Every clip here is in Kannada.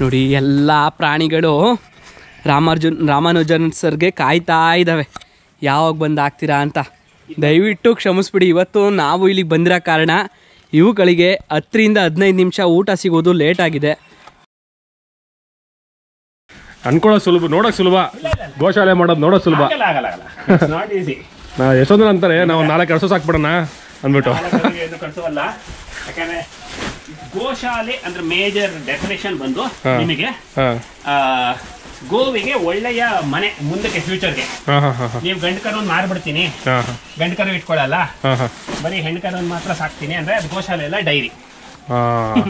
ನೋಡಿ ಎಲ್ಲ ಪ್ರಾಣಿಗಳು ರಾಮಾರ್ಜುನ್ ರಾಮಾನುಜನ್ ಸರ್ಗೆ ಕಾಯ್ತಾ ಇದ್ದಾವೆ ಯಾವಾಗ ಬಂದು ಆಗ್ತೀರಾ ಅಂತ ದಯವಿಟ್ಟು ಕ್ಷಮಿಸ್ಬಿಡಿ ಇವತ್ತು ನಾವು ಇಲ್ಲಿಗೆ ಬಂದಿರೋ ಕಾರಣ ಇವುಗಳಿಗೆ ಹತ್ತರಿಂದ ಹದಿನೈದು ನಿಮಿಷ ಊಟ ಸಿಗೋದು ಲೇಟ್ ಆಗಿದೆ ಅನ್ಕೊಳ್ಳೋದು ಸುಲಭ ನೋಡೋಕೆ ಸುಲಭ ಗೋಶಾಲೆ ಮಾಡೋದು ನೋಡೋದು ಸುಲಭ ಆಗಲ್ಲ ಆಗಲ್ಲ ಆಗಲ್ಲ ನಾಟ್ ಈಸಿ ನಾ ಎಷ್ಟೊಂದು ಜನ ಅಂತಾರೆ ನಾವು ನಾಲ್ಕು ವರ್ಷ ಸಾಕ್ಬಿಡೋಣ ಅಂದ್ಬಿಟ್ಟು ಏನು ಕಳಿಸುವಲ್ಲ ಯಾಕಂದ್ರೆ ಗೋಶಾಲೆ ಅಂದ್ರೆ ಮೇಜರ್ ಡೆಫಿನೇಷನ್ ಬಂದು ಹಾ. ನಿಮಗೆ ಹಾಂ ಆ, ಗೋವಿಗೆ ಒಳ್ಳೆಯ ಮನೆ ಮುಂದಕ್ಕೆ ಫ್ಯೂಚರ್ಗೆ ಹಾಂ ಹಾಂ ಹಾಂ ಹಾಂ ನೀವು ಗಂಡು ಕರುವನ್ನು ಮಾರ್ಬಿಡ್ತೀನಿ ಹಾಂ ಹಾಂ ಗಂಡು ಕರು ಇಟ್ಕೊಳ್ಳಲ್ಲ ಹಾಂ ಹಾಂ ಬರೀ ಹೆಣ್ಣು ಕರುವನ್ನು ಮಾತ್ರ ಸಾಕ್ತೀನಿ ಅಂದ್ರೆ ಅದು ಗೋಶಾಲೆ ಎಲ್ಲ ಡೈರಿ ಹಾಂ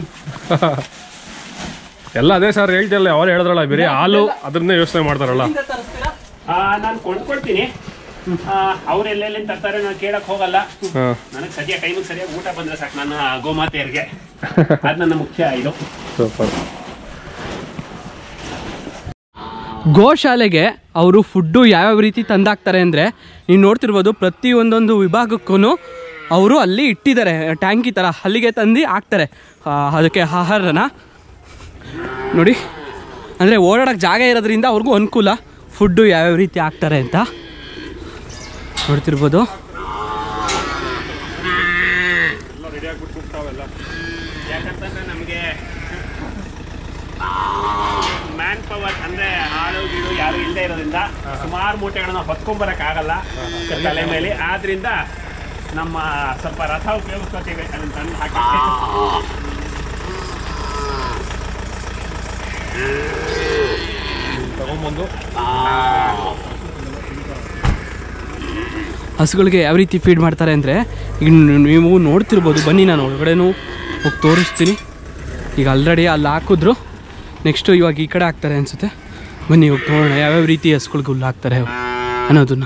ಎಲ್ಲ ಅದೇ ಸರ್ ಹೇಳ್ತಿಲ್ಲ ಅವ್ರು ಹೇಳಿದ್ರಲ್ಲ ಬರೀ ಹಾಲು ಅದನ್ನೇ ಯೋಚನೆ ಮಾಡ್ತಾರಲ್ಲ ನಾನು ಕೊಂಡ್ಕೊಳ್ತೀನಿ ಅವ್ರು ಎಲ್ಲೆಲ್ಲಿ ತರ್ತಾರೆ ನಾನು ಕೇಳಕ್ ಹೋಗಲ್ಲ ಹಾಂ ನನಗೆ ಸದ್ಯ ಟೈಮಿಗೆ ಸರಿಯಾಗಿ ಊಟ ಬಂದ್ರೆ ಸಾಕು ನನ್ನ ಗೋಮಾತೆಯರಿಗೆ ಅದು ನನ್ನ ಮುಖ್ಯ ಇದು ಸೂಪರ್ ಗೋಶಾಲೆಗೆ ಅವರು ಫುಡ್ಡು ಯಾವ್ಯಾವ ರೀತಿ ತಂದಾಕ್ತಾರೆ ಅಂದರೆ ನೀವು ನೋಡ್ತಿರ್ಬೋದು ಪ್ರತಿ ಒಂದೊಂದು ವಿಭಾಗಕ್ಕೂ ಅವರು ಅಲ್ಲಿ ಇಟ್ಟಿದ್ದಾರೆ ಟ್ಯಾಂಕಿ ಥರ ಅಲ್ಲಿಗೆ ತಂದು ಹಾಕ್ತಾರೆ ಆ, ಅದಕ್ಕೆ ಆಹಾರನ ನೋಡಿ ಅಂದರೆ ಓಡಾಡೋಕ್ಕೆ ಜಾಗ ಇರೋದ್ರಿಂದ ಅವ್ರಿಗೂ ಅನುಕೂಲ ಫುಡ್ಡು ಯಾವ್ಯಾವ ರೀತಿ ಹಾಕ್ತಾರೆ ಅಂತ ನೋಡ್ತಿರ್ಬೋದು ಯಾಕಂತಂದ್ರೆ ನಮಗೆ ಮ್ಯಾನ್ ಪವರ್ ಅಂದ್ರೆ ಆಳು ಗೀಳು ಯಾರು ಇಲ್ಲದೆ ಇರೋದ್ರಿಂದ ಸುಮಾರು ಮೂಟೆಗಳನ್ನ ಹೊತ್ಕೊಂಬರಕ್ ಆಗಲ್ಲ ತಲೆ ಮೇಲೆ ಆದ್ರಿಂದ ನಮ್ಮ ಸ್ವಲ್ಪ ರಥ ಉಪಯೋಗಿಸ್ಕೋತೀವಿ ಅದನ್ನ ತಂದು ಹಾಕಿ ತಗೊಂಬಂದು ಹಸುಗಳಿಗೆ ಯಾವ ರೀತಿ ಫೀಡ್ ಮಾಡ್ತಾರೆ ಅಂದರೆ ಈಗ ನ್- ನೀವು ನೋಡ್ತಿರ್ಬೋದು ಬನ್ನಿ ನಾನು ಒಳಗಡೆನೂ ಹೋಗಿ ತೋರಿಸ್ತೀನಿ ಈಗ ಆಲ್ರೆಡಿ ಅಲ್ಲಿ ಹಾಕಿದ್ರು ನೆಕ್ಸ್ಟು ಇವಾಗ ಈ ಕಡೆ ಹಾಕ್ತಾರೆ ಅನಿಸುತ್ತೆ ಬನ್ನಿ ಹೋಗಿ ನೋಡೋಣ ಯಾವ್ಯಾವ ರೀತಿ ಹಸುಗಳಿಗೆ ಹುಲ್ಲು ಹಾಕ್ತಾರೆ ಅನ್ನೋದನ್ನು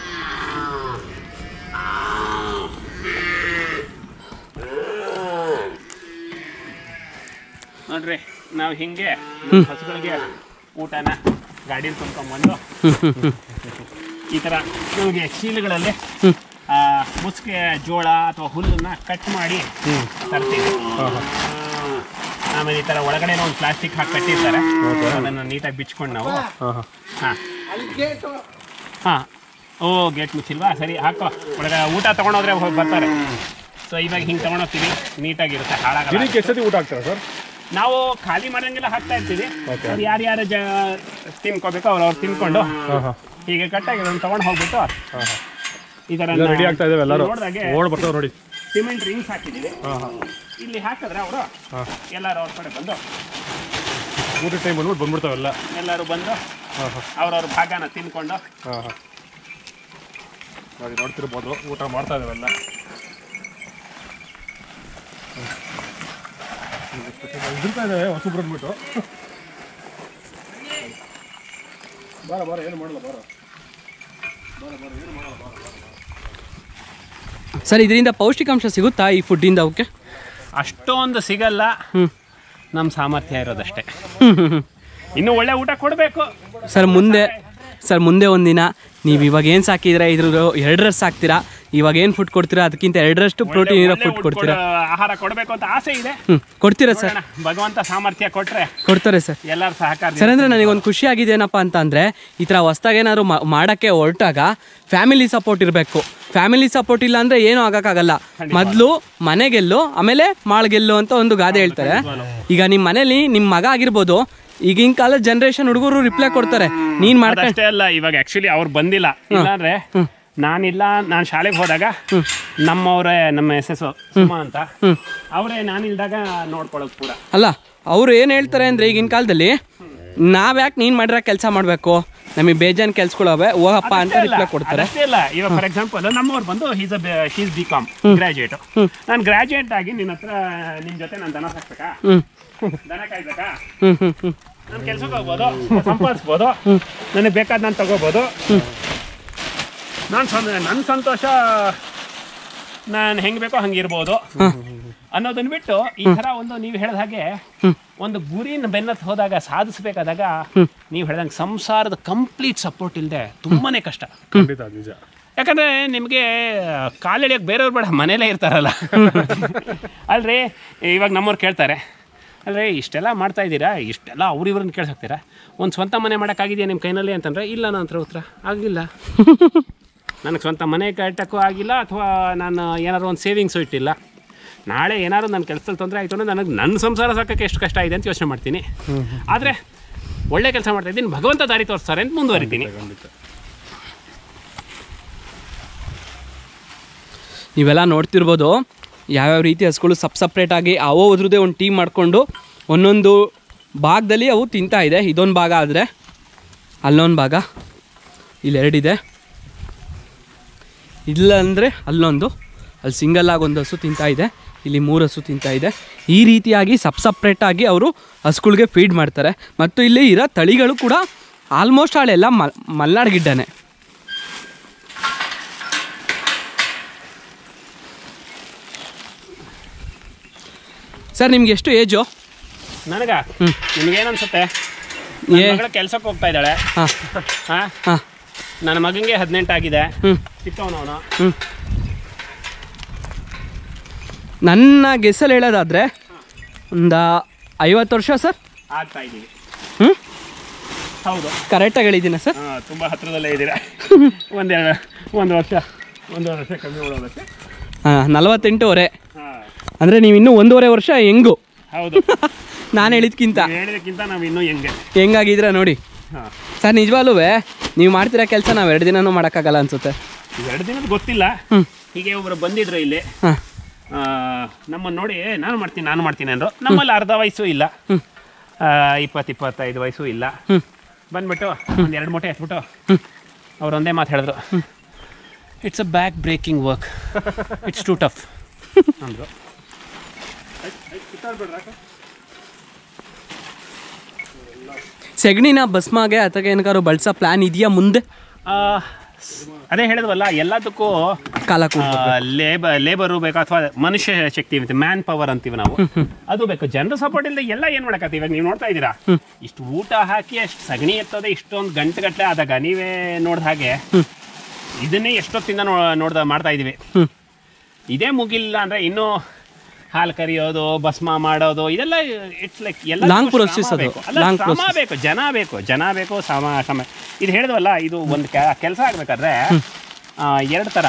ನೋಡ್ರಿ ನಾವು ಹಿಂಗೆ ನಮ್ಮ ಹಸುಗಳಿಗೆ ಊಟನ ಗಾಡೀಲಿ ತುಂಬ್ಕೊಂಡ್ಬಂದು ಈ ಥರ ನಮಗೆ ಚೀಲಗಳಲ್ಲಿ ಆ, ಮುಸ್ಕೆ ಜೋಳ ಅಥವಾ ಹುಲ್ಲನ್ನ ಕಟ್ ಮಾಡಿ ತರ್ತೀವಿ ಆಮೇಲೆ ಈ ಥರ ಒಳಗಡೆ ಒಂದು ಪ್ಲಾಸ್ಟಿಕ್ ಹಾಕಿ ಕಟ್ಟಿರ್ತಾರೆ ಅದನ್ನು ನೀಟಾಗಿ ಬಿಚ್ಕೊಂಡು ನಾವು ಹಾಂ ಹಾಂ ಹಾಂ ಹಾಂ ಓ ಗೇಟ್ ಮುಚ್ಚಿಲ್ವಾ ಸರಿ ಹಾಕೋ ಒಳಗೆ ಊಟ ತೊಗೊಂಡೋದ್ರೆ ಹೋಗಿ ಬರ್ತಾರೆ ಸೊ ಇವಾಗ ಹಿಂಗೆ ತೊಗೊಂಡೋಗ್ತೀವಿ ನೀಟಾಗಿರುತ್ತೆ ಹಾಳಾಗಲ್ಲ ದಿನಕ್ಕೆ ಎಷ್ಟು ಸತಿ ಊಟ ಹಾಕ್ತಾರಾ ಸರ್ ನಾವು ಖಾಲಿ ಮಾಡಂಗೆಲ್ಲ ಹಾಕ್ತಾ ಇರ್ತೀವಿ Okay. ಅವ್ರು ಯಾರ್ಯಾರು ಜ ತಿನ್ಕೋಬೇಕು ಅವ್ರು ಅವ್ರು ತಿನ್ಕೊಂಡು ಹಾಂ ಹಾಂ ಹೀಗೆ ಕಟ್ಟಾಗಿ ಅದನ್ನು ತೊಗೊಂಡು ಹೋಗ್ಬಿಟ್ಟು ಹಾಂ ಹಾಂ ಈ ಥರ ಎಲ್ಲ ರೆಡಿ ಆಗ್ತಾ ಇದಾವೆ ಎಲ್ಲರೂ ನೋಡಿದಾಗೆ ಓಡ್ ಬರ್ತಾವೆ ನೋಡಿ ಸಿಮೆಂಟ್ ರಿಂಗ್ಸ್ ಹಾಕಿದ್ದೀವಿ ಹಾಂ ಹಾಂ ಇಲ್ಲಿ ಹಾಕಿದ್ರೆ ಅವರು ಹಾಂ ಎಲ್ಲರೂ ಅವ್ರ ಕಡೆ ಬಂದು ಊಟ ಟೈಮ್ ಬಂದ್ಬಿಟ್ಟು ಬಂದ್ಬಿಡ್ತಾವೆಲ್ಲ ಎಲ್ಲರೂ ಬಂದು ಹಾಂ ಹಾಂ ಅವ್ರವ್ರ ಭಾಗನ ತಿನ್ಕೊಂಡು ಹಾಂ ಹಾಂ ನೋಡಿ ನೋಡ್ತಿರ್ಬೋದು ಊಟ ಮಾಡ್ತಾ ಇದಾವೆಲ್ಲ ಇದ್ರತಾ ಇದ್ದಾವೆ ಹೊಸಬ್ರು ಅಂದ್ಬಿಟ್ಟು ಬಾರ ಬಾರ ಏನು ಮಾಡಲ್ಲ ಬಾರ ಸರ್ ಇದರಿಂದ ಪೌಷ್ಟಿಕಾಂಶ ಸಿಗುತ್ತಾ ಈ ಫುಡ್ಡಿಂದ ಅವಕ್ಕೆ ಅಷ್ಟೊಂದು ಸಿಗಲ್ಲ ನಮ್ಮ ಸಾಮರ್ಥ್ಯ ಇರೋದಷ್ಟೇ ಇನ್ನು ಒಳ್ಳೆ ಊಟ ಕೊಡಬೇಕು ಸರ್ ಮುಂದೆ ಸರ್ ಮುಂದೆ ಒಂದಿನ ನೀವು ಇವಾಗ ಏನು ಸಾಕಿದ್ರೆ ಇದ್ರ ಎರಡರಷ್ಟು ಸಾಕ್ತೀರಾ ಇವಾಗ ಏನು ಫುಡ್ ಕೊಡ್ತೀರಾ ಅದಕ್ಕಿಂತ ಎರಡರಷ್ಟು ಪ್ರೋಟೀನ್ ಇರೋ ಫುಡ್ ಕೊಡ್ತೀರಾ ಆಹಾರ ಕೊಡಬೇಕು ಅಂತ ಆಸೆ ಇದೆ ಹ್ಞೂ ಕೊಡ್ತೀರಾ ಸರ್ ನೋಡೋಣ, ಭಗವಂತ ಸಾಮರ್ಥ್ಯ ಕೊಟ್ರೆ ಕೊಡ್ತಾರೆ ಸರ್ ಎಲ್ಲರ ಸಹಕಾರ ಸರ್ ಅಂದರೆ ನನಗೊಂದು ಖುಷಿ ಆಗಿದೆ ಏನಪ್ಪ ಅಂತ ಅಂದರೆ ಈ ಥರ ಹೊಸ್ದಾಗಿ ಏನಾದ್ರು ಮಾಡೋಕ್ಕೆ ಹೊರಟಾಗ ಫ್ಯಾಮಿಲಿ ಸಪೋರ್ಟ್ ಇರಬೇಕು ಫ್ಯಾಮಿಲಿ ಸಪೋರ್ಟ್ ಇಲ್ಲ ಅಂದರೆ ಏನೂ ಆಗೋಕ್ಕಾಗಲ್ಲ ಮೊದಲು ಮನೆಗೆಲ್ಲು ಆಮೇಲೆ ಮಾಳ್ಗೆಲ್ಲು ಅಂತ ಒಂದು ಗಾದೆ ಹೇಳ್ತಾರೆ ಈಗ ನಿಮ್ಮ ಮನೇಲಿ ನಿಮ್ಮ ಮಗ ಆಗಿರ್ಬೋದು ಈಗಿನ ಕಾಲದ ಜನ್ರೇಷನ್ ಹುಡುಗರು ರಿಪ್ಲೈ ಕೊಡ್ತಾರೆ ನೀನು ಮಾಡ್ಕೊಂಡು ಅಷ್ಟೇ ಅಲ್ಲ ಇವಾಗ ಆಕ್ಚುಲಿ ಅವ್ರು ಬಂದಿಲ್ಲ ಇಲ್ಲಾಂದ್ರೆ ನಾನಿಲ್ಲ ನಾನು ಶಾಲೆಗೆ ಹೋದಾಗ ನಮ್ಮವ್ರೆ ನಮ್ಮ ಎಸ್ ಎಸ್ ಸುಮಾ ಅಂತ ಅವರೇ ನಾನಿಲ್ದಾಗ ನೋಡ್ಕೊಳ್ಳೋದು ಪೂರ ಅಲ್ಲ ಅವರು ಏನು ಹೇಳ್ತಾರೆ ಅಂದರೆ ಈಗಿನ ಕಾಲದಲ್ಲಿ ನಾವ್ಯಾಕೆ ನೀನು ಮಾಡಿರೋ ಕೆಲಸ ಮಾಡಬೇಕು ನಮಗೆ ಬೇಜಾನ್ ಕೆಲ್ಸಗಳವೆ ಹೋಗಪ್ಪ ಅಂತ ರಿಪ್ಲೈ ಕೊಡ್ತಾರೆ ಅಷ್ಟೇ ಇಲ್ಲ ಇವಾಗ ಫಾರ್ ಎಕ್ಸಾಂಪಲ್ ನಮ್ಮವ್ರು ಬಂದು he's he's B Com graduate ನಾನು ಗ್ರಾಜುಯೇಟ್ ಆಗಿ ನಿನ್ನ ಹತ್ರ ನಿನ್ ಜೊತೆ ನಾನು ದನ ಸಾಕ್ಬೇಕಾ ಹ್ಞೂ ದನ ಕಾಯ್ಬೇಕಾ ಹ್ಞೂ ಹ್ಞೂ ಹ್ಞೂ ನಾನು ಕೆಲ್ಸಕ್ಕೆ ಹೋಗ್ಬೋದು ಸಂಪಾದಿಸ್ಬೋದು ನನಗೆ ಬೇಕಾದ ನಾನು ತಗೋಬೋದು ನಾನು ನನ್ನ ಸಂತೋಷ ನಾನು ಹೆಂಗೆ ಬೇಕೋ ಹಂಗೆ ಇರ್ಬೋದು ಅನ್ನೋದನ್ನ ಬಿಟ್ಟು ಈ ಥರ ಒಂದು ನೀವು ಹೇಳಿದ ಹಾಗೆ ಒಂದು ಗುರಿನ ಬೆನ್ನತ್ ಹೋದಾಗ ಸಾಧಿಸ್ಬೇಕಾದಾಗ ನೀವು ಹೇಳ್ದಂಗೆ ಸಂಸಾರದ ಕಂಪ್ಲೀಟ್ ಸಪೋರ್ಟ್ ಇಲ್ಲದೆ ತುಂಬಾನೇ ಕಷ್ಟ ಖಂಡಿತ ಅದ್ ನಿಜ ಯಾಕಂದ್ರೆ ನಿಮಗೆ ಕಾಲೆಳಿಯಕ್ಕೆ ಬೇರೆಯವ್ರು ಬೇಡ ಮನೇಲೇ ಇರ್ತಾರಲ್ಲ ಅಲ್ರಿ ಇವಾಗ ನಮ್ಮವ್ರು ಕೇಳ್ತಾರೆ ಅಂದರೆ ಇಷ್ಟೆಲ್ಲ ಮಾಡ್ತಾ ಇದ್ದೀರಾ ಇಷ್ಟೆಲ್ಲ ಅವ್ರು ಇವ್ರನ್ನ ಕೇಳ್ಸಾಕ್ತೀರಾ ಒಂದು ಸ್ವಂತ ಮನೆ ಮಾಡೋಕ್ಕಾಗಿದೆಯಾ ನಿಮ್ಮ ಕೈನಲ್ಲಿ ಅಂತಂದರೆ ಇಲ್ಲ ನನ್ನ ಹತ್ರ ಉತ್ತರ ಆಗಿಲ್ಲ ನನಗೆ ಸ್ವಂತ ಮನೆ ಕಟ್ಟಕ್ಕೂ ಆಗಿಲ್ಲ ಅಥವಾ ನಾನು ಏನಾದ್ರು ಒಂದು ಸೇವಿಂಗ್ಸು ಇಟ್ಟಿಲ್ಲ ನಾಳೆ ಏನಾದ್ರು ನನ್ನ ಕೆಲಸದಲ್ಲಿ ತೊಂದರೆ ಆಯಿತು ಅಂದರೆ ನನಗೆ ನನ್ನ ಸಂಸಾರ ಸಾಕೋಕ್ಕೆ ಎಷ್ಟು ಕಷ್ಟ ಇದೆ ಅಂತ ಯೋಚನೆ ಮಾಡ್ತೀನಿ ಆದರೆ ಒಳ್ಳೆ ಕೆಲಸ ಮಾಡ್ತಾ ಇದ್ದೀನಿ ಭಗವಂತ ದಾರಿ ತೋರಿಸ್ತಾರೆ ಅಂತ ಮುಂದುವರಿತೀನಿ ಖಂಡಿತ ನೀವೆಲ್ಲ ನೋಡ್ತಿರ್ಬೋದು ಯಾವ್ಯಾವ ರೀತಿ ಹಸುಗಳು ಸಪ್ ಸಪ್ರೇಟಾಗಿ ಅವೋ ಅದ್ರದ್ದೇ ಒಂದು ಟೀಮ್ ಮಾಡಿಕೊಂಡು ಒಂದೊಂದು ಭಾಗದಲ್ಲಿ ಅವು ತಿಂತಾ ಇದೆ ಇದೊಂದು ಭಾಗ ಆದರೆ ಅಲ್ಲೊಂದು ಭಾಗ ಇಲ್ಲೆರಡಿದೆ ಇಲ್ಲ ಅಂದರೆ ಅಲ್ಲೊಂದು ಅಲ್ಲಿ ಸಿಂಗಲ್ ಆಗಿ ಒಂದು ಹಸು ತಿಂತಾ ಇದೆ ಇಲ್ಲಿ ಮೂರು ಹಸು ತಿಂತಾ ಇದೆ ಈ ರೀತಿಯಾಗಿ ಸಪ್ ಸಪ್ರೇಟಾಗಿ ಅವರು ಹಸುಗಳಿಗೆ ಫೀಡ್ ಮಾಡ್ತಾರೆ ಮತ್ತು ಇಲ್ಲಿ ಇರೋ ತಳಿಗಳು ಕೂಡ ಆಲ್ಮೋಸ್ಟ್ ಆಳೆಲ್ಲ ಮಲ್ ಮಲ್ನಾಡ್ ಗಿಡ್ಡನೇ ಸರ್ ನಿಮ್ಗೆ ಎಷ್ಟು ಏಜು ನನಗ ನಿಮಗೇನು ಅನ್ಸುತ್ತೆ ಏ ಮಗಳ ಕೆಲಸಕ್ಕೆ ಹೋಗ್ತಾ ಇದ್ದಾಳೆ ಹಾಂ ಹಾಂ ಹಾಂ ನನ್ನ ಮಗನಿಗೆ ಹದಿನೆಂಟಾಗಿದೆ ಹ್ಞೂ ಚಿಕ್ಕವನವನು ಹ್ಞೂ ನನ್ನ ಗೆಸ್ಸಲ್ಲಿ ಹೇಳೋದಾದರೆ ಒಂದು ಐವತ್ತು ವರ್ಷ ಸರ್ ಆಗ್ತಾ ಇದ್ದೀವಿ ಹ್ಞೂ ಹೌದು ಕರೆಕ್ಟಾಗಿ ಹೇಳಿದ್ದೀನ ಸರ್ ಹಾಂ ತುಂಬ ಹತ್ರದಲ್ಲೇ ಇದ್ದೀರಾ ಒಂದೆರಡು ಒಂದು ವರ್ಷ ಒಂದು ವರ್ಷ ಕಮ್ಮಿ ಮಾಡೋದಕ್ಕೆ ಹಾಂ ನಲವತ್ತೆಂಟೂವರೆ ಹಾಂ ಅಂದರೆ ನೀವು ಇನ್ನೂ ಒಂದೂವರೆ ವರ್ಷ ಹೆಂಗು ಹೌದು ನಾನು ಹೇಳಿದ್ಕಿಂತ ನೀವ್ ಹೇಳಿದಕ್ಕಿಂತ ನಾವು ಇನ್ನೂ ಹೆಂಗೆ ಹೆಂಗಾಗಿದ್ರೆ ನೋಡಿ ಹಾಂ ಸರ್ ನಿಜವಾಗ್ಲೂ ನೀವು ಮಾಡ್ತಿರೋ ಕೆಲಸ ನಾವು ಎರಡು ದಿನನೂ ಮಾಡೋಕ್ಕಾಗಲ್ಲ ಅನ್ಸುತ್ತೆ ಎರಡು ದಿನದ ಗೊತ್ತಿಲ್ಲ ಹ್ಮ್. ಹೀಗೆ ಒಬ್ರು ಬಂದಿದ್ರು ಇಲ್ಲಿ ಹಾಂ ಆ, ನಮ್ಮನ್ನ ನೋಡಿ ನಾನು ಮಾಡ್ತೀನಿ ನಾನು ಮಾಡ್ತೀನಿ ಅಂದರು ನಮ್ಮಲ್ಲಿ ಅರ್ಧ ವಯಸ್ಸು ಇಲ್ಲ ಇಪ್ಪತ್ತು ಇಪ್ಪತ್ತೈದು ವಯಸ್ಸು ಇಲ್ಲ ಹ್ಞೂ ಬಂದ್ಬಿಟ್ಟು ಒಂದು ಎರಡು ಮೂಟೆ ಎತ್ಬಿಟ್ಟು ಅವ್ರು ಒಂದೇ ಮಾತು ಹೇಳಿದ್ರು it's a back breaking work it's too tough ಅಂದರು ಸೆಗಣಿನ ಭಸ್ಮಾಗೆ ಅಥವಾ ಏನಕ್ಕಾದ್ರು ಬಳಸೋ ಪ್ಲ್ಯಾನ್ ಇದೆಯಾ ಮುಂದೆ ಅದೇ ಹೇಳಿದ್ವಲ್ಲ ಎಲ್ಲದಕ್ಕೂ ಕಾಲ ಕೂಡ ಲೇಬರ್ ಲೇಬರು ಬೇಕು ಅಥವಾ ಮನುಷ್ಯ ಶಕ್ತಿ ಇರುತ್ತೆ ಮ್ಯಾನ್ ಪವರ್ ಅಂತೀವಿ ನಾವು ಅದು ಬೇಕು ಜನರ ಸಪೋರ್ಟ್ ಇಲ್ಲದೆ ಎಲ್ಲ ಏನು ಮಾಡಕತ್ತೀವಿ ಇವಾಗ ನೀವು ನೋಡ್ತಾ ಇದ್ದೀರಾ ಇಷ್ಟು ಊಟ ಹಾಕಿ ಅಷ್ಟು ಸಗಣಿ ಎತ್ತೋದೆ ಇಷ್ಟೊಂದು ಗಂಟೆ ಗಟ್ಟಲೆ ಆದಾಗ ನೀವೇ ನೋಡಿದ ಹಾಗೆ ಇದನ್ನೇ ಎಷ್ಟೊತ್ತಿಂದ ನೋ ನೋಡ್ದ ಮಾಡ್ತಾ ಇದೀವಿ ಹ್ಮ್. ಇದೇ ಮುಗಿಲ್ಲ ಅಂದ್ರೆ ಇನ್ನೂ ಹಾಲು ಕರಿಯೋದು ಭಸ್ಮ ಮಾಡೋದು ಇದೆಲ್ಲ ಇಟ್ಸ್ ಲೈಕ್ ಎಲ್ಲ Long process ಅದು. Long ಶ್ರಮ process. ಬೇಕು ಜನ ಬೇಕು ಜನ ಬೇಕು ಸಮ ಸಮ ಇದು ಹೇಳಿದ್ವಲ್ಲ ಇದು ಒಂದು ಕೆಲಸ ಆಗ್ಬೇಕಾದ್ರೆ ಎರಡು ಥರ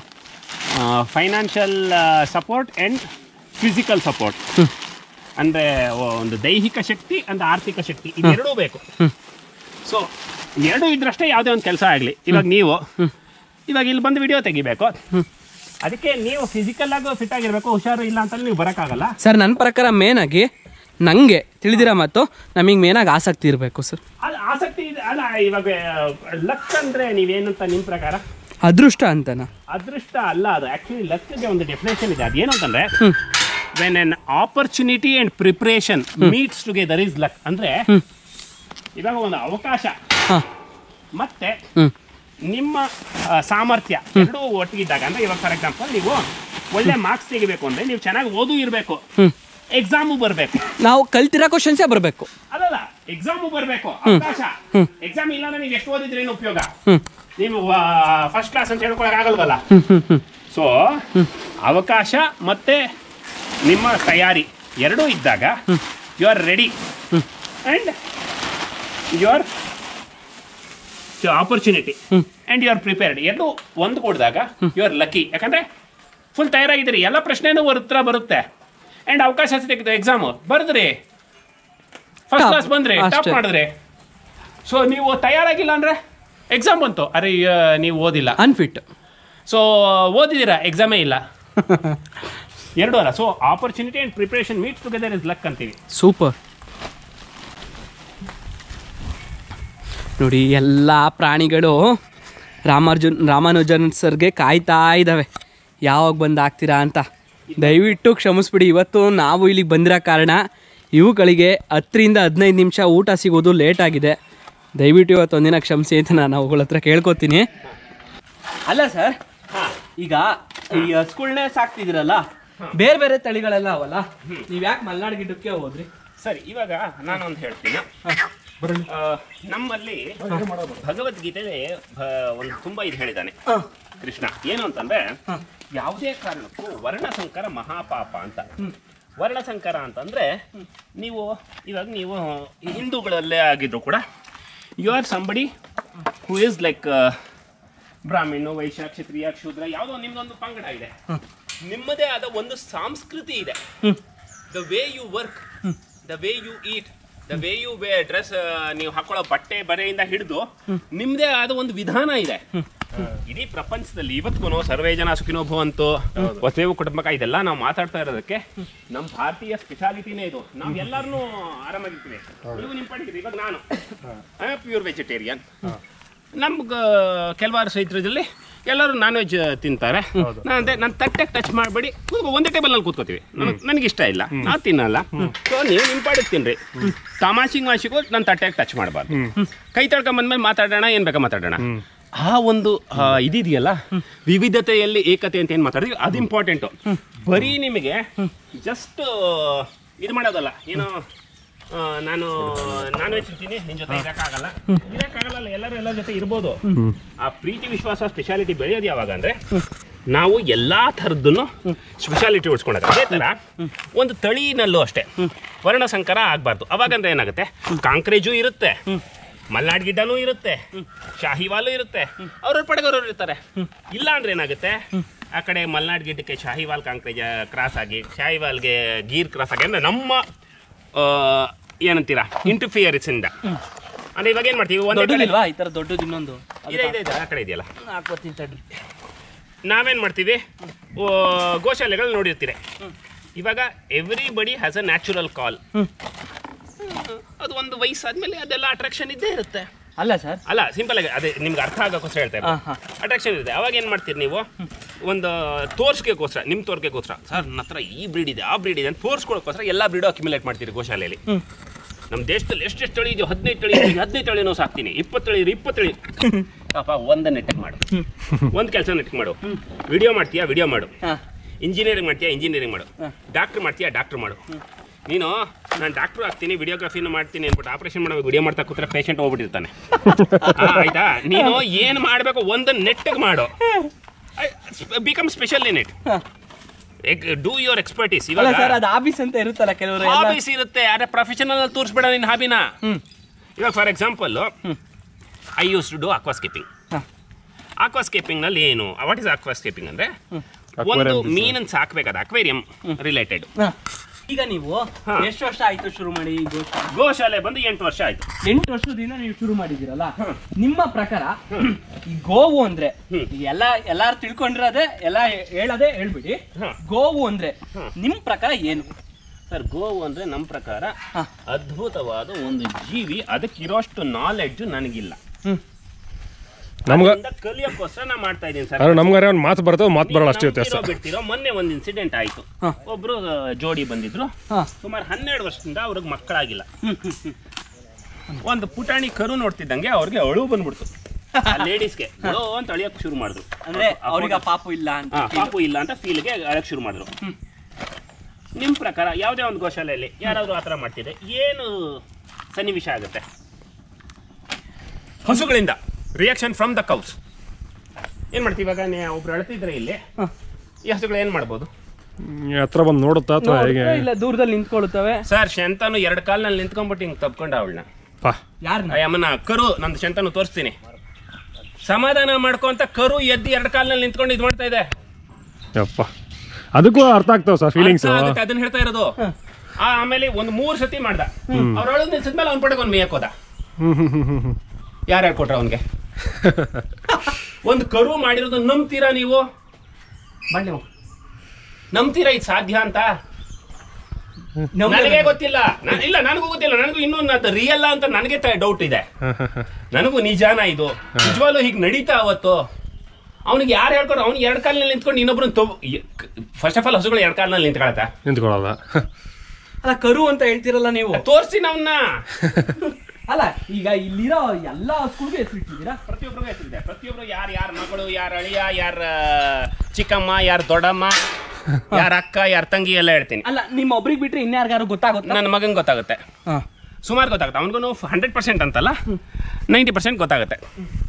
financial support and physical support ಅಂದರೆ ಒಂದು ದೈಹಿಕ ಶಕ್ತಿ and ಆರ್ಥಿಕ ಶಕ್ತಿ ಇದೆರಡೂ ಬೇಕು ಸೊ ಎರಡೂ ಇದ್ರಷ್ಟೇ ಯಾವುದೇ ಒಂದು ಕೆಲಸ ಆಗಲಿ ಇವಾಗ ನೀವು ಇವಾಗ ಇಲ್ಲಿ ಬಂದು ವಿಡಿಯೋ ತೆಗಿಬೇಕು ಅದಕ್ಕೆ ನೀವು ಫಿಸಿಕಲ್ ಆಗಿ ಫಿಟ್ ಆಗಿರಬೇಕು ಹುಷಾರು ಇಲ್ಲ ಅಂತ ನೀವು ಬರೋಕ್ಕಾಗಲ್ಲ ಸರ್ ನನ್ನ ಪ್ರಕಾರ ಮೇನಾಗಿ ನನಗೆ ತಿಳಿದಿರೋ ಮತ್ತು ನಮಗೆ ಮೇನಾಗಿ ಆಸಕ್ತಿ ಇರಬೇಕು ಸರ್ ಅದು ಆಸಕ್ತಿ ಇದೆ ಅಲ್ಲ ಇವಾಗ ಲಕ್ ಅಂದ್ರೆ ನೀವೇನಂತ ನಿಮ್ಮ ಪ್ರಕಾರ ಅದೃಷ್ಟ ಅಂತನಾ ಅದೃಷ್ಟ ಅಲ್ಲ ಅದು ಆ್ಯಕ್ಚುಲಿ ಲಕ್ಗೆ ಒಂದು ಡೆಫಿನೇಷನ್ ಇದೆ ಅದೇನು ಅಂತಂದ್ರೆ when an opportunity and preparation meets together is luck ಅಂದ್ರೆ ಇವಾಗ ಒಂದು ಅವಕಾಶ ಹಾಂ ಮತ್ತೆ ಹ್ಞೂ ನಿಮ್ಮ ಆ, ಸಾಮರ್ಥ್ಯ ಎರಡೂ ಒಟ್ಟಿಗಿದ್ದಾಗ ಅಂದ್ರೆ ಇವಾಗ ಫಾರ್ ಎಕ್ಸಾಂಪಲ್ ನೀವು ಒಳ್ಳೆ ಮಾರ್ಕ್ಸ್ ತೆಗಿಬೇಕು ಅಂದ್ರೆ ನೀವು ಚೆನ್ನಾಗಿ ಓದು ಇರಬೇಕು ಎಕ್ಸಾಮು ಬರಬೇಕು ನಾವು ಕಲ್ತಿರೋ ಕ್ವಶನ್ಸೇ ಬರಬೇಕು ಅಲ್ಲಲ್ಲ ಎಕ್ಸಾಮು ಬರಬೇಕು ಅವಕಾಶ ಎಕ್ಸಾಮ್ ಇಲ್ಲ ಅಂದ್ರೆ ನೀವು ಎಷ್ಟು ಓದಿದ್ರೆ ಏನು ಉಪಯೋಗ ಹ್ಞೂ ನೀವು ಫಸ್ಟ್ ಕ್ಲಾಸ್ ಅಂತ ಹೇಳ್ಕೊಳಕ್ ಆಗಲ್ವಲ್ಲ ಸೊ ಅವಕಾಶ ಮತ್ತೆ ನಿಮ್ಮ ತಯಾರಿ ಎರಡೂ ಇದ್ದಾಗ you are ready and you are opportunity and you are prepared ಎರಡು ಒಂದು ಕೊಡಿದಾಗ ಯು ಆರ್ ಲಕ್ಕಿ ಯಾಕಂದ್ರೆ ಫುಲ್ ತಯಾರಾಗಿದ್ದೀರಿ ಎಲ್ಲ ಪ್ರಶ್ನೆನೂ ಉತ್ತರ ಬರುತ್ತೆ ಆ್ಯಂಡ್ ಅವಕಾಶ ಸಿಕ್ಕಿದೆ ಎಕ್ಸಾಮು ಬರೆದ್ರಿ ಫಸ್ಟ್ Top. ಕ್ಲಾಸ್ ಬಂದ್ರಿ ಟಾಪ್ ಅಷ್ಟೇ. ಮಾಡಿದ್ರಿ ಸೊ ನೀವು ತಯಾರಾಗಿಲ್ಲ ಅಂದ್ರೆ ಎಕ್ಸಾಮ್ ಬಂತು ಅರೆ ಆ, ನೀವು ಓದಿಲ್ಲ ಅನ್ಫಿಟ್ ಸೊ ಓದಿದ್ದೀರಾ ಎಕ್ಸಾಮೇ ಇಲ್ಲ ಎರಡು ಅಲ್ಲ so opportunity and preparation meet together is luck ಅಂತೀವಿ ಸೂಪರ್ ನೋಡಿ ಎಲ್ಲ ಪ್ರಾಣಿಗಳು ರಾಮಾರ್ಜುನ್ ರಾಮಾನುಜನ್ ಸರ್ಗೆ ಕಾಯ್ತಾ ಇದ್ದಾವೆ ಯಾವಾಗ ಬಂದು ಆಗ್ತೀರಾ ಅಂತ ದಯವಿಟ್ಟು ಕ್ಷಮಿಸ್ಬಿಡಿ ಇವತ್ತು ನಾವು ಇಲ್ಲಿಗೆ ಬಂದಿರೋ ಕಾರಣ ಇವುಗಳಿಗೆ ಹತ್ತರಿಂದ ಹದಿನೈದು ನಿಮಿಷ ಊಟ ಸಿಗೋದು ಲೇಟ್ ಆಗಿದೆ ದಯವಿಟ್ಟು ಇವತ್ತು ಒಂದಿನ ಕ್ಷಮಿಸಿ ಅಂತ ನಾನು ಅವುಗಳ ಹತ್ರ ಕೇಳ್ಕೊತೀನಿ ಅಲ್ಲ ಸರ್ ಈಗ ಈ ಹಸ್ಗಳ್ನೇ ಸಾಕ್ತಿದ್ದೀರಲ್ಲ ಬೇರೆ ಬೇರೆ ತಳಿಗಳೆಲ್ಲ ಅವಲ್ಲ ನೀವು ಯಾಕೆ ಮಲ್ನಾಡ್ ಗಿಡಕ್ಕೆ ಹೋದ್ರಿ ಸರಿ ಇವಾಗ ನಾನೊಂದು ಹೇಳ್ತೀನಿ ಆ, ನಮ್ಮಲ್ಲಿ ಭಗವದ್ಗೀತೆ ಭ- ಒಂದು ತುಂಬಾ ಇದು ಹೇಳಿದ್ದಾನೆ ಕೃಷ್ಣ ಏನು ಅಂತಂದ್ರೆ ಯಾವುದೇ ಕಾರಣಕ್ಕೂ ವರ್ಣ ಸಂಕರ ಮಹಾಪಾಪ ಅಂತ ವರ್ಣಸಂಕರ ಅಂತಂದ್ರೆ ನೀವು ಇವಾಗ ನೀವು ಹಿಂದೂಗಳಲ್ಲೇ ಆಗಿದ್ರು ಕೂಡ you are somebody who is like Brahmana Vaishya ಕ್ಷತ್ರಿಯ ಶೂದ್ರ ಯಾವುದೋ ನಿಮ್ದೊಂದು ಪಂಗಡ ಇದೆ ನಿಮ್ಮದೇ ಆದ ಒಂದು ಸಂಸ್ಕೃತಿ ಇದೆ the way you work the way you eat the way you way dress ನೀವು ಹಾಕೊಳ್ಳೋ ಬಟ್ಟೆ ಬರೆಯಿಂದ ಹಿಡಿದು ನಿಮ್ದೇ ಆದ ಒಂದು ವಿಧಾನ ಇದೆ ಇಡೀ ಪ್ರಪಂಚದಲ್ಲಿ ಇವತ್ತಿಗೂ ಸರ್ವೇ ಜನ ಸುಖಿನೋ ಭವಂತು ವಸುದೇವ ಕುಟುಂಬಕ ಇದೆಲ್ಲ ನಾವು ಮಾತಾಡ್ತಾ ಇರೋದಕ್ಕೆ ನಮ್ಮ ಭಾರತೀಯ ಸ್ಪೆಷಾಲಿಟಿನೇ ಇದು ನಾವು ಎಲ್ಲರನ್ನೂ ಆರಾಮಾಗಿರ್ತೀವಿ ನೀವು ನಿಮ್ಮ ಪಡಿತೀರಿ ಇವಾಗ ನಾನು ಪ್ಯೂರ್ ವೆಜಿಟೇರಿಯನ್ ನಮ್ಗೆ ಕೆಲವಾರು ಸೈತ್ರದಲ್ಲಿ ಎಲ್ಲರೂ ನಾನ್ ವೆಜ್ ತಿಂತಾರೆ ನಾನು ಅದೇ ನನ್ನ ತಟ್ಟೆಗೆ ಟಚ್ ಮಾಡಬೇಡಿ ಒಂದೇ ಟೇಬಲ್ನಲ್ಲಿ ಕೂತ್ಕೋತೀವಿ ನನಗೆ ಇಷ್ಟ ಇಲ್ಲ ನಾವು ತಿನ್ನಲ್ಲ ಸೊ ನೀವು ನಿಮ್ಮ ಪಾಡಿಗೆ ತಿನ್ರಿ ತಮಾಷಿಗೆ ಮಾಷಿಗೂ ನನ್ನ ತಟ್ಟೆಗೆ ಟಚ್ ಮಾಡಬಾರ್ದು ಕೈ ತೊಳ್ಕೊಂಬಂದ್ಮೇಲೆ ಮಾತಾಡೋಣ ಏನು ಬೇಕಾ ಮಾತಾಡೋಣ ಆ ಒಂದು ಆ, ಇದಿದೆಯಲ್ಲ ವಿವಿಧತೆಯಲ್ಲಿ ಏಕತೆ ಅಂತ ಏನು ಮಾತಾಡಿದ್ವಿ ಅದು ಇಂಪಾರ್ಟೆಂಟು ಬರೀ ನಿಮಗೆ ಜಸ್ಟ್ ಇದು ಮಾಡೋದಲ್ಲ ಏನು ಆ, ನಾನು ನಾನ್ ವೆಜ್ ತಿಂತೀನಿ ನಿನ್ ಜೊತೆ ಇರಕ್ಕಾಗಲ್ಲ ಇರಕ್ಕಾಗಲ್ಲ ಎಲ್ಲರೂ ಎಲ್ಲರ ಜೊತೆ ಇರ್ಬೋದು ಆ ಪ್ರೀತಿ ವಿಶ್ವಾಸ ಸ್ಪೆಷಾಲಿಟಿ ಬೆಳೆಯೋದು ಯಾವಾಗ ಅಂದ್ರೆ ನಾವು ಎಲ್ಲಾ ಥರದ್ದನ್ನು ಸ್ಪೆಷಾಲಿಟಿ ಉಳಿಸ್ಕೊಂಡಾಗ ಅದೇ ತರ ಒಂದು ತಳಿನಲ್ಲೂ ಅಷ್ಟೇ ವರ್ಣ ಸಂಕರ ಆಗ್ಬಾರ್ದು ಅವಾಗಂದ್ರೆ ಏನಾಗುತ್ತೆ ಕಾಂಕ್ರೇಜು ಇರುತ್ತೆ ಮಲ್ನಾಡ್ ಗಿಡ್ಡನೂ ಇರುತ್ತೆ ಶಾಹಿವಾಲು ಇರುತ್ತೆ ಅವ್ರ ಪಡೆಗವ್ರವ್ರು ಇರ್ತಾರೆ ಇಲ್ಲ ಅಂದ್ರೆ ಏನಾಗುತ್ತೆ ಆ ಕಡೆ ಮಲ್ನಾಡ್ ಗಿಡ್ಡಕ್ಕೆ ಶಾಹಿವಾಲ್ ಕಾಂಕ್ರೇಜ್ ಕ್ರಾಸ್ ಆಗಿ ಶಾಹಿವಾಲ್ಗೆ ಗೀರ್ ಕ್ರಾಸ್ ಆಗಿ ಅಂದ್ರೆ ನಮ್ಮ ಆ, ಏನಂತೀರಾ ಇಂಟರ್ಫಿಯರೆನ್ಸ್ ಇಂದ ಅಂದ್ರೆ ಇವಾಗ ಏನ್ ಮಾಡ್ತೀವಿ ಒಂದೇ ಕಡೆ ದೊಡ್ಡದಿಲ್ವಾ ಈ ತರ ದೊಡ್ಡದು ಇನ್ನೊಂದು ಇದೆ ಇದೆ ಇದೆ ಆ ಕಡೆ ಇದೆಯಲ್ಲ ಹಾಕ್ಬರ್ತೀನಿ ತಡ್ರಿ ನಾವೇನ್ ಮಾಡ್ತೀವಿ ಓ, ಗೋಶಾಲೆಗಳು ನೋಡಿರ್ತೀರಿ ಇವಾಗ ಎವ್ರಿ ಬಡಿ ಹ್ಯಾಸ್ ಅ ನ್ಯಾಚುರಲ್ ಕಾಲ್ ಅದು ಒಂದು ವಯಸ್ಸಾದ್ಮೇಲೆ ಅದೆಲ್ಲ ಅಟ್ರಾಕ್ಷನ್ ಇದ್ದೇ ಇರುತ್ತೆ ಅಲ್ಲ ಸರ್ ಅಲ್ಲ ಸಿಂಪಲ್ ಆಗಿ ಅದೇ ನಿಮ್ಗೆ ಅರ್ಥ ಆಗೋಕ್ಕೋಸ್ಕರ ಹೇಳ್ತಾ ಹಾ, ಹಾ. ಅಟ್ರಾಕ್ಷನ್ ಇದೆ ಅವಾಗ ಏನು ಮಾಡ್ತೀರಿ ನೀವು ಒಂದು ತೋರ್ಸ್ಕೆಗೋಸ್ಕರ ನಿಮ್ಮ ತೋರ್ಕೆಗೋಸ್ಕರ ಸರ್ ನನ್ನ ಹತ್ರ ಈ ಬ್ರೀಡ್ ಇದೆ ಆ ಬ್ರೀಡ್ ಇದೆ ಅಂತ ತೋರಿಸ್ಕೊಳ್ಳೋಕ್ಕೋಸ್ಕರ ಎಲ್ಲ ಬ್ರೀಡು ಅಕ್ಯುಮುಲೇಟ್ ಮಾಡ್ತೀರಿ ಗೋಶಾಲೆಯಲ್ಲಿ ನಮ್ಮ ದೇಶದಲ್ಲಿ ಎಷ್ಟೆಷ್ಟು ತಳಿ ಇದೆಯೋ ಹದಿನೈದು ತಳಿ ಇದೆ ಹದಿನೈದು ತಳಿನೂ ಸಾಕ್ತೀನಿ ಇಪ್ಪತ್ತು ತಳಿ ಇದೆ ಇಪ್ಪತ್ತು ತಳಿ ಪಾಪ ಒಂದು ನೆಟ್ಟಿಗೆ ಮಾಡು ಒಂದು ಕೆಲಸ ನೆಟ್ಟಿಗೆ ಮಾಡು ವಿಡಿಯೋ ಮಾಡ್ತೀಯಾ ವಿಡಿಯೋ ಮಾಡು ಹಾಂ ಇಂಜಿನಿಯರಿಂಗ್ ಮಾಡ್ತೀಯಾ ಇಂಜಿನಿಯರಿಂಗ್ ಮಾಡು ಹ. ಡಾಕ್ಟ್ರ್ ಮಾಡ್ತೀಯಾ ಡಾಕ್ಟ್ರ್ ಮಾಡು ನೀನು ನಾನು ಡಾಕ್ಟ್ರು ಆಗ್ತೀನಿ ವಿಡಿಯೋಗ್ರಫಿನ ಮಾಡ್ತೀನಿ ಅಂದ್ಬಿಟ್ಟು ಆಪರೇಷನ್ ಮಾಡಬೇಕು ವಿಡಿಯೋ ಮಾಡ್ತಾ ಕೂತ್ರೆ ಪೇಷಂಟ್ ಹೋಗ್ಬಿಟ್ಟಿರ್ತಾನೆ ಆ, ಆಯ್ತಾ ನೀನು ಏನು ಮಾಡಬೇಕು ಒಂದು ನೆಟ್ಟಿಗೆ ಮಾಡು become special in it do your expertise ಅಲ್ಲ ಇವಾಗ ಸರ್ ಅದು ಆಫೀಸ್ ಅಂತ ಇರುತ್ತಲ್ಲ ಕೆಲವರು ಎಲ್ಲ ಹಾಬೀಸ್ ಇರುತ್ತೆ ಅದೇ ಪ್ರೊಫೆಷನಲ್ ತೋರಿಸ್ಬೇಡ ನಿನ್ನ ಹಾಬಿನ ಹ್ಮ್. ಇವಾಗ for example I used to do aquascaping ಹಾ. ಅಕ್ವಾಸ್ಕೇಪಿಂಗ್ ನಲ್ಲಿ ಏನು ವಾಟ್ ಇಸ್ ಅಕ್ವಾಸ್ಕೇಪಿಂಗ್ ಅಂದ್ರೆ ಒಂದು Aquarium business. ಮೀನನ್ನು ಸಾಕ್ಬೇಕಾದ ಅಕ್ವೇರಿಯಂ ರಿಲೇಟೆಡ್ ಹಾ. ಈಗ ನೀವು ಹಾ. ಎಷ್ಟು ವರ್ಷ ಆಯ್ತು ಶುರು ಮಾಡಿ ಈ ಗೋಶಾಲೆ? ಗೋಶಾಲೆ ಬಂದು ಎಂಟು ವರ್ಷ ಆಯ್ತು ಎಂಟು ವರ್ಷದಿಂದ ನೀವು ಶುರು ಮಾಡಿದ್ದೀರಲ್ಲ ನಿಮ್ಮ ಪ್ರಕಾರ ಈ ಗೋವು ಅಂದ್ರೆ ಈಗ ಎಲ್ಲ ಎಲ್ಲಾರು ತಿಳ್ಕೊಂಡಿರೋದೇ ಎಲ್ಲ ಹೇ- ಹೇಳೋದೇ ಹೇಳ್ಬಿಡಿ ಹಾ. ಗೋವು ಅಂದ್ರೆ ನಿಮ್ ಪ್ರಕಾರ ಏನು ಸರ್ ಗೋವು ಅಂದ್ರೆ ನಮ್ಮ ಪ್ರಕಾರ ಹಾ. ಅದ್ಭುತವಾದ ಒಂದು ಜೀವಿ ಅದಕ್ಕಿರೋಷ್ಟು ನಾಲೆಡ್ಜ್ ನನಗಿಲ್ಲ ಹ್ಮ್ ನಮ್ಗೆ ಅದರಿಂದ ಕಲಿಯೋಕ್ಕೋಸ್ಕರ ನಾ ಮಾಡ್ತಾ ಇದ್ದೀನಿ ಸರ್ ಅರೆ ನಮ್ಗಾರೆ ಒಂದು ಮಾತು ಬರ್ತವೆ ಮಾತು ಬರಲ್ಲ ಅಷ್ಟೇ ವ್ಯತ್ಯಾಸ ನಂಬ್ತಿರೋ ಬಿಡ್ತಿರೋ ಮೊನ್ನೆ ಒಂದು ಇನ್ಸಿಡೆಂಟ್ ಆಯ್ತು ಹಾ. ಒಬ್ರು ಆ, ಜೋಡಿ ಬಂದಿದ್ರು ಹಾ ಸುಮಾರು ಹನ್ನೆರಡು ವರ್ಷದಿಂದ ಅವ್ರಿಗೆ ಮಕ್ಕಳಾಗಿಲ್ಲ ಹ್ಮ್ ಹ್ಮ್ ಹ್ಮ್ ಒಂದು ಪುಟಾಣಿ ಕರು ನೋಡ್ತಿದ್ದಂಗೆ ಅವ್ರಿಗೆ ಅಳು ಬಂದ್ಬಿಡ್ತು ಲೇಡೀಸ್ಗೆ ಅಳೋ ಅಂತ ಅಳಿಯೋಕೆ ಶುರು ಮಾಡಿದ್ರು ಅಂದ್ರೆ ಅವ್ರಿಗೆ ಆ ಪಾಪು ಇಲ್ಲ ಅಂತ ಹಾ, ಪಾಪು ಇಲ್ಲ ಅಂತ ಫೀಲ್ಗೆ ಅಳಕ್ ಶುರು ಮಾಡಿದ್ರು ನಿಮ್ಮ ಪ್ರಕಾರ ಯಾವುದೇ ಒಂದು ಗೋಶಾಲೆಯಲ್ಲಿ ಯಾರಾದರೂ ಆ ಥರ ಮಾಡ್ತಿದ್ರೆ ಏನು ಸನ್ನಿವೇಶ ಆಗುತ್ತೆ ಹಸುಗಳಿಂದ ರಿಯಾಕ್ಷನ್ ಫ್ರಮ್ ದ ಕೌಸ್ ಏನು ಮಾಡ್ತೀವಿ ಇವಾಗ ನೀವು ಒಬ್ರು ಅಳ್ತಿದ್ರೆ ಇಲ್ಲಿ ಹಾ. ಈ ಹಸುಗಳು ಏನು ಮಾಡ್ಬೋದು ಹ್ಮ್, ಹತ್ರ ಬಂದು ನೋಡುತ್ತಾ ಅಥವಾ ಹೇಗೆ ನೋಡುತ್ತೆ, ಇಲ್ಲ ದೂರದಲ್ಲಿ ನಿಂತ್ಕೊಳ್ಳುತ್ತವೆ ಸರ್ ಶಂತನು ಎರಡು ಕಾಲ್ನಲ್ಲಿ ನಿಂತ್ಕೊಂಡ್ಬಿಟ್ಟು ಹಿಂಗೆ ತಪ್ಕೊಂಡ ಅವಳನ್ನ ಪಾ ಯಾರನ್ನ ಅಮ್ಮನ ಕರು ನಂದು ಶಂತನು ತೋರಿಸ್ತೀನಿ ಸಮಾಧಾನ ಮಾಡ್ಕೊಂತ ಕರು ಎದ್ದು ಎರಡು ಕಾಲ್ನಲ್ಲಿ ನಿಂತ್ಕೊಂಡು ಇದು ಮಾಡ್ತಾ ಇದೆ ಯಪ್ಪ ಅದಕ್ಕೂ ಅರ್ಥ ಆಗ್ತಾವ ಸರ್ ಫೀಲಿಂಗ್ಸ್ ಅರ್ಥ ಆಗುತ್ತೆ, ಅದನ್ನ ಹೇಳ್ತಾ ಇರೋದು ಆ, ಆಮೇಲೆ ಒಂದು ಮೂರು ಸತಿ ಮಾಡ್ದ ಅವ್ರ ಒಳಗೆ ನಿಲ್ಸಿದ್ಮೇಲೆ ಅವ್ನ ಪಡೆಗೆ ಒಂದು ಮೇಯಕ್ ಹೋದ ಹ್ಮ್ ಹ್ಮ್ ಹ್ಮ್ ಹ್ಮ್ ಹ್ಮ್ ಯಾರು ಹೇಳ್ಕೊಟ್ರ ಅವನ್ಗೆ ಒಂದು ಕರು ಮಾಡಿರೋದು ನಂಬ್ತೀರಾ ನೀವು ಬನ್ನಿ ನೀವು. ನಂಬ್ತೀರಾ ಇದು ಸಾಧ್ಯ ಅಂತ ನನಗೆ ಗೊತ್ತಿಲ್ಲ ನ- ಇಲ್ಲ ನನಗೂ ಗೊತ್ತಿಲ್ಲ ನನಗೂ ಇನ್ನೂ ರಿಯಲ್ ಅಂತ ನನಗೆ ಡೌಟ್ ಇದೆ ನನಗೂ ನಿಜಾನ ಇದು ನಿಜವಾಗ್ಲೂ ಹೀಗೆ ನಡೀತಾ ಅವತ್ತು ಅವನಿಗೆ ಯಾರು ಹೇಳ್ಕೊಡು ಅವ್ನಿಗೆ ಎರಡು ಕಾಲಿನಲ್ಲಿ ನಿಂತ್ಕೊಂಡು ಇನ್ನೊಬ್ರನ್ನ ತೊ ಫಸ್ಟ್ ಆಫ್ ಆಲ್ ಹಸುಗಳು ಎರಡು ಕಾಲಿನಲ್ಲಿ ನಿಂತ್ಕೊಳತ್ತ ನಿಂತ್ಕೊಳ್ಳಲ್ಲ ಅಲ್ಲ ಕರು ಅಂತ ಹೇಳ್ತಿರಲ್ಲ ನೀವು ತೋರಿಸ್ತೀನಿ ಅವನ್ನ ಅಲ್ಲ ಈಗ ಇಲ್ಲಿರೋ ಎಲ್ಲ ಹಸುಗಳಿಗೂ ಹೆಸರು ಇಟ್ಟಿದ್ದೀರಾ ಪ್ರತಿಯೊಬ್ಬರಿಗೂ ಹೆಸರಿದೆ ಪ್ರತಿಯೊಬ್ರು ಯಾರು ಯಾರ ಮಗಳು ಯಾರ ಅಳಿಯ ಯಾರ ಚಿಕ್ಕಮ್ಮ ಯಾರ ದೊಡ್ಡಮ್ಮ ಯಾರ ಅಕ್ಕ ಯಾರ ತಂಗಿ ಎಲ್ಲ ಹೇಳ್ತೀನಿ ಅಲ್ಲ ನಿಮ್ಮ ಒಬ್ರಿಗೆ ಬಿಟ್ರೆ ಇನ್ಯಾರಿಗಾರು ಗೊತ್ತಾಗುತ್ತಾ ನನ್ನ ಮಗಂಗೆ ಗೊತ್ತಾಗುತ್ತೆ ಹಾ ಸುಮಾರು ಗೊತ್ತಾಗುತ್ತೆ ಅವನಿಗೂ ಹಂಡ್ರೆಡ್ ಪರ್ಸೆಂಟ್ ಅಂತಲ್ಲ ನೈಂಟಿ ಪರ್ಸೆಂಟ್ ಗೊತ್ತಾಗುತ್ತೆ